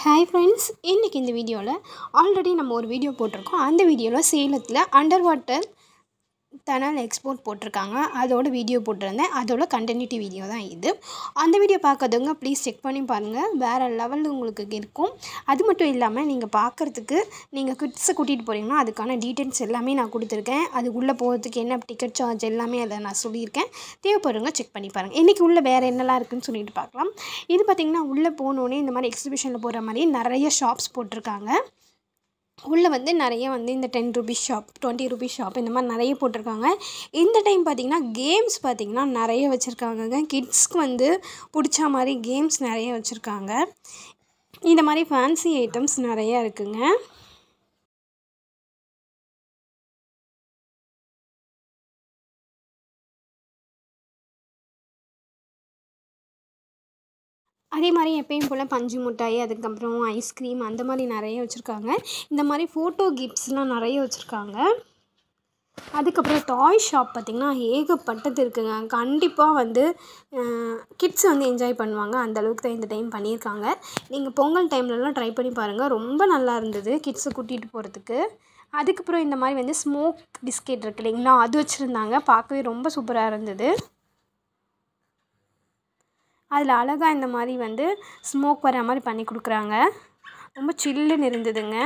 hi friends இன்றைக்கி இந்த வீடியோவில் ஆல்ரெடி நம்ம ஒரு வீடியோ போட்டிருக்கோம் அந்த வீடியோவில் சேலத்தில் அண்டர் வாட்டர் தனால் எக்ஸ்போர்ட் போட்டிருக்காங்க அதோட வீடியோ போட்டிருந்தேன் அதோட கண்டினியூட்டி வீடியோ தான் இது அந்த வீடியோ பார்க்காதவங்க ப்ளீஸ் செக் பண்ணி பாருங்கள் வேறு லெவலில் உங்களுக்கு இருக்கும் அது மட்டும் இல்லாமல் நீங்கள் பார்க்குறதுக்கு நீங்கள் கிட்ஸை கூட்டிகிட்டு போகிறீங்கன்னா அதுக்கான டீட்டெயில்ஸ் எல்லாமே நான் கொடுத்துருக்கேன் அது உள்ளே போகிறதுக்கு என்ன டிக்கெட் சார்ஜ் எல்லாமே அதை நான் சொல்லியிருக்கேன் தேவைப்படுறவங்க செக் பண்ணி பாருங்கள் இன்றைக்கி உள்ளே வேறு என்னெல்லாம் இருக்குதுன்னு சொல்லிட்டு பார்க்கலாம் இது பார்த்திங்கன்னா உள்ளே போனோடனே இந்த மாதிரி எக்ஸிபிஷனில் போகிற மாதிரி நிறைய ஷாப்ஸ் போட்டிருக்காங்க உள்ளே வந்து நிறைய வந்து இந்த ten rupees shop twenty rupees shop இந்த மாதிரி நிறைய போட்டிருக்காங்க இந்த டைம் பார்த்திங்கன்னா கேம்ஸ் பார்த்திங்கன்னா நிறைய வச்சுருக்காங்கங்க கிட்ஸ்க்கு வந்து பிடிச்ச மாதிரி கேம்ஸ் நிறைய வச்சுருக்காங்க இந்த மாதிரி ஃபேன்சி ஐட்டம்ஸ் நிறைய இருக்குங்க அதே மாதிரி எப்பயும் போல் பஞ்சு மிட்டாய் அதுக்கப்புறம் ஐஸ்கிரீம் அந்த மாதிரி நிறைய வச்சுருக்காங்க இந்த மாதிரி ஃபோட்டோ கிஃப்ட்ஸ்லாம் நிறைய வச்சுருக்காங்க அதுக்கப்புறம் டாய் ஷாப் பார்த்திங்கன்னா ஏகப்பட்டது இருக்குங்க கண்டிப்பாக வந்து கிட்ஸ் வந்து என்ஜாய் பண்ணுவாங்க அந்த அளவுக்கு தான் இந்த டைம் பண்ணியிருக்காங்க நீங்கள் பொங்கல் டைம்லலாம் ட்ரை பண்ணி பாருங்கள் ரொம்ப நல்லா இருந்தது கிட்ஸை கூட்டிகிட்டு போகிறதுக்கு அதுக்கப்புறம் இந்த மாதிரி வந்து ஸ்மோக் பிஸ்கெட் இருக்கு இல்லைங்களா அது வச்சுருந்தாங்க பார்க்கவே ரொம்ப சூப்பராக இருந்தது அதில் அழகாக இந்த மாதிரி வந்து ஸ்மோக் வர மாதிரி பண்ணி கொடுக்குறாங்க ரொம்ப சில்லுன்னு இருந்ததுங்க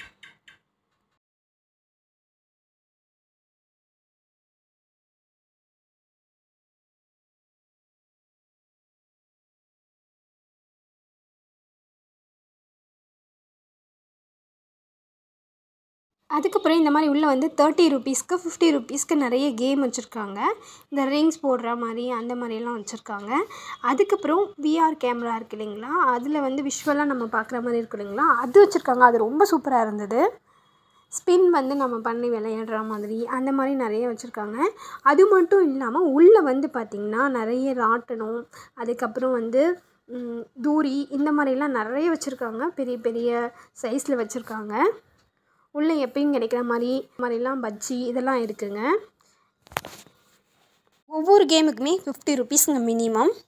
அதுக்கப்புறம் இந்த மாதிரி உள்ளே வந்து தேர்ட்டி ருபீஸ்க்கு ஃபிஃப்டி ருபீஸ்க்கு நிறைய கேம் வச்சுருக்காங்க இந்த ரிங்ஸ் போடுற மாதிரி அந்த மாதிரியெல்லாம் வச்சுருக்காங்க அதுக்கப்புறம் விஆர் கேமரா இருக்குது இல்லைங்களா அதில் வந்து விஷுவலாக நம்ம பார்க்குற மாதிரி இருக்கு இல்லைங்களா அது வச்சுருக்காங்க அது ரொம்ப சூப்பராக இருந்தது ஸ்பின் வந்து நம்ம பண்ணி விளையாடுற மாதிரி அந்த மாதிரி நிறைய வச்சுருக்காங்க அது மட்டும் இல்லாமல் உள்ளே வந்து பார்த்திங்கன்னா நிறைய ராட்டனம் அதுக்கப்புறம் வந்து தூரி இந்த மாதிரிலாம் நிறைய வச்சுருக்காங்க பெரிய பெரிய சைஸில் வச்சுருக்காங்க உள்ளே எப்பயும் கிடைக்கிற மாதிரி மாதிரிலாம் பஜ்ஜி இதெல்லாம் இருக்குங்க ஒவ்வொரு கேமுக்குமே ஃபிஃப்டி ருபீஸுங்க மினிமம்